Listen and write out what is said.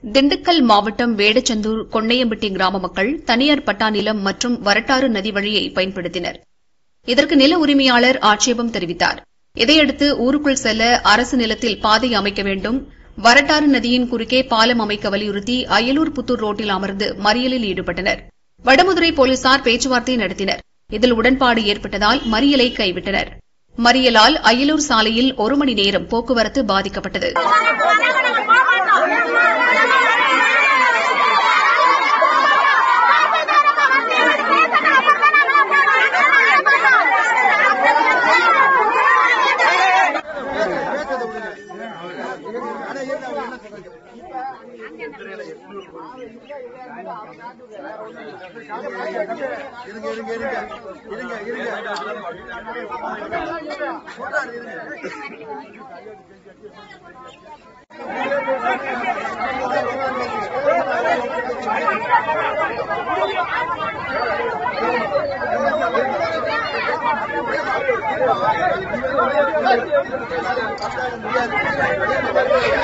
திண்டுக்கல் மாவட்டம் வேடச்சந்தூர் கொண்ணையம்பட்டி கிராம மக்கள் தனியார் பட்டா நிலம் மற்றும் வரட்டாறு நதி வழியை பயன்படுத்தினர் இதற்கு நில உரிமையாளர் ஆட்சேபம் தெரிவித்தார் இதையடுத்து ஊருக்குள் செல்ல அரசு நிலத்தில் பாதை அமைக்க வேண்டும் வரட்டாறு நதியின் குறுக்கே பாலம் அமைக்க வலியுறுத்தி அயலூர் புத்தூர் ரோட்டில் அமர்ந்து மறியலில் ஈடுபட்டனர் வடமதுரை போலீசார் பேச்சுவார்த்தை நடத்தினர் இதில் உடன்பாடு ஏற்பட்டதால் மறியலை கைவிட்டனர் மறியலால் அயலூர் சாலையில் ஒரு மணி நேரம் போக்குவரத்து பாதிக்கப்பட்டது முடியாது